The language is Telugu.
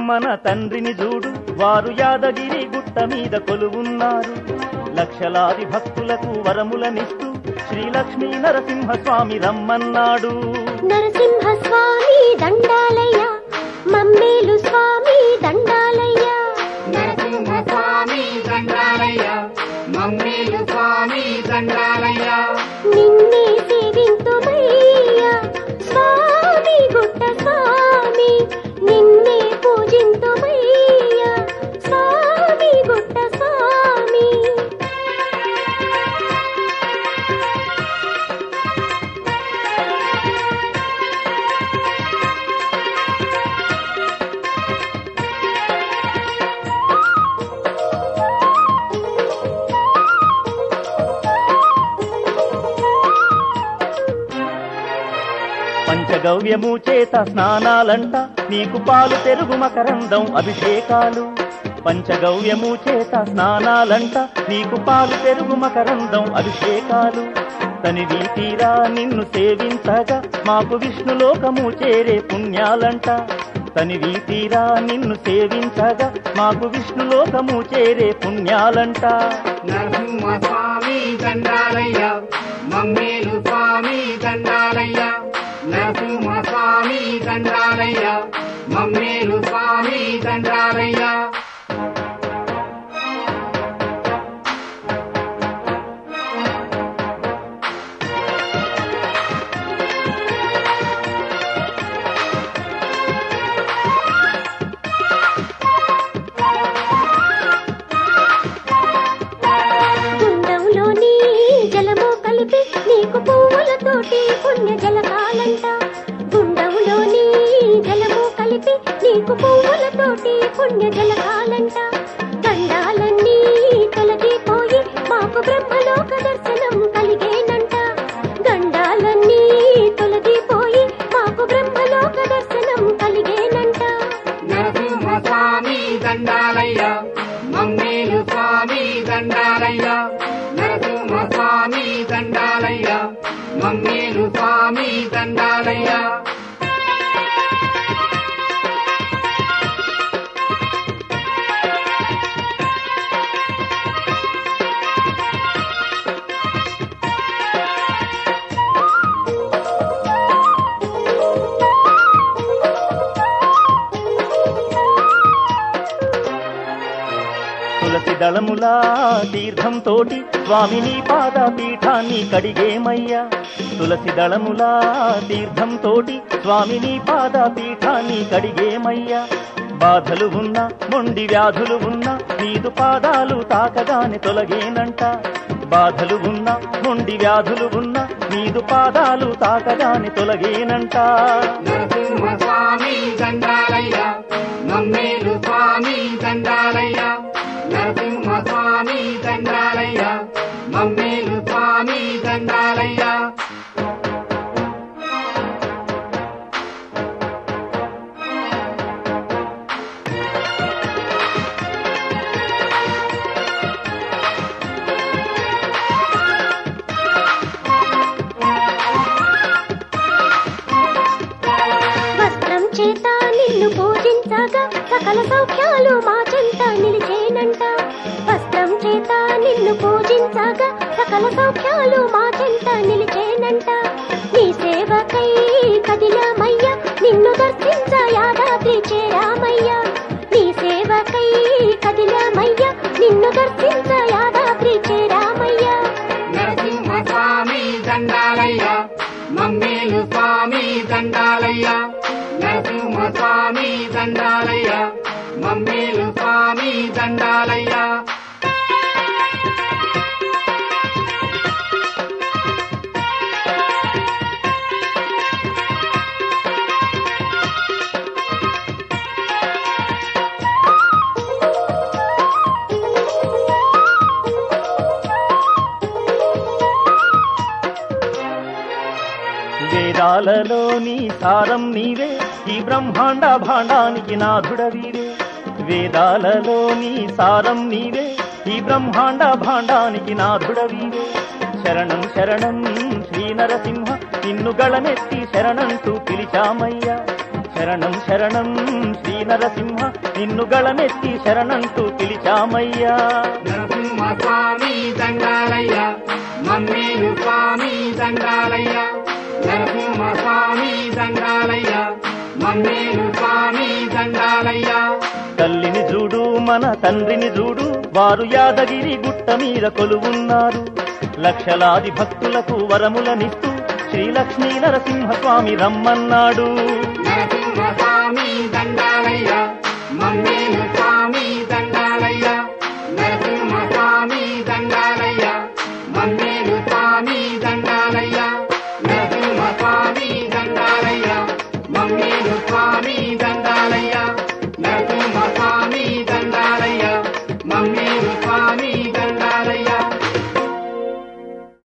మన తండ్రిని చూడు వారు యాదగిరి గుట్ట మీద కొలువున్నారు లక్షలాది భక్తులకు వరములనిస్తూ శ్రీ లక్ష్మీ నరసింహస్వామి రమ్మన్నాడు నరసింహ స్వామి దండాలయ్య మమ్మేలు స్వామి దండాలయ్య నరసింహ స్వామి దండాలయ్య మమ్మీలు స్వామి దండాలయ్య నిన్నే సేవింతుమయ్యా స్వామి గుట్ట స్వామి నిన్నే పూజింతుమయ్యా స్వామి గుట్ట స్వామి పంచగవ్యము చేత స్నానాలంట నీకు పాలు పెరుగు మకరందం అభిషేకాలు పంచగవ్యము చేత స్నానాలంట నీకు పాలు పెరుగు మకరందం అభిషేకాలు తనివి తీరా నిన్ను సేవించగా మాకు విష్ణులోకము చేరే పుణ్యాలంట తనివి తీరా నిన్ను సేవించగా మాకు విష్ణులోకము చేరే పుణ్యాలంట నరసింహ స్వామి దండాలయ్య మమ్మీలు స్వామి దండాలయ్య నరసింహ స్వామి దండాలయ్య మమ్మీలు స్వామి దండాలయ్య గుండంలోని జలము కలిపి నీకు పువ్వులతోటి పుణ్య జలకాలంట గుండంలోని జలము కలిపి నీకు పువ్వులతోటి పుణ్య జలకాలంట గండాలన్నీ తొలగిపోయి మాకు బ్రహ్మలోక దర్శనం కలిగేనంట గండాలన్నీ తొలగిపోయి మాకు బ్రహ్మలోక దర్శనం కలిగేనంట నరసింహ స్వామి దండాలయ్య మమ్మీలు స్వామి దండాలయ్య నరసింహ స్వామి దండాలయ్య మమ్మీలు స్వామి దండాలయ్య తులసి దళములా తీర్థం తోటి స్వామిని పాద పీఠాన్ని కడిగేమయ్యా తులసి దళములా తీర్థం తోటి స్వామిని పాద పీఠాన్ని కడిగేమయ్యా బాధలు ఉన్న మొండి వ్యాధులు ఉన్న నీదు పాదాలు తాకగానే తొలగేనంట బాధలు ఉన్న మొండి వ్యాధులు ఉన్న నీదు పాదాలు తాకగానే తొలగేనంట నరసింహ స్వామి దండాలయ్య మమ్మీలు స్వామి దండాలయ్య నరసింహ స్వామి దండాలయ్య మమ్మీలు స్వామి దండాలయ్య వస్త్రం చేత నిన్ను పూజించగా సకల సౌఖ్యాలు మా చెంత నిలిచేనంట వస్త్రం చేత నిన్ను పూజించగా సకల సౌఖ్యాలు మా చెంత నిలిచేనంట నీ సేవకై కదిలామయ్య నిన్ను దర్శించ యాదాద్రి చేరామయ్య నీ సేవకై కదిలామయ్య నిన్ను దర్శించ యాదాద్రి చేరామయ్య నరసింహ స్వామి దండాలయ్య మమ్మీలు స్వామి దండాలయ్య నరసింహ స్వామి దండాలయ్య మమ్మీలు స్వామి దండాలయ్య వేదాలలోని సారం నీవే ఈ బ్రహ్మాండ భాండానికి నాథుడవీవే వేదాలలోని సారం నీవే ఈ బ్రహ్మాండ భాండానికి నాథుడవీవే శరణం శరణం శ్రీ నరసింహ నిన్ను గళమెత్తి శరణంటూ పిలిచామయ్యా శరణం శరణం శ్రీ నరసింహ నిన్ను గళమెత్తి శరణంటూ పిలిచామయ్యా నరసింహ స్వామి దండాలయ్య మమ్మీలు స్వామి దండాలయ్య నరసింహ స్వామి దండాలయ్య మమ్మీలు స్వామి దండాలయ్య తల్లిని చూడు మన తండ్రిని చూడు వారు యాదగిరి గుట్ట మీద కొలువున్నారు లక్షలాది భక్తులకు వరములనిస్తూ శ్రీ లక్ష్మీ నరసింహ స్వామి రమ్మన్నాడు నరసింహ స్వామి దండాలయ్య మమ్మీలు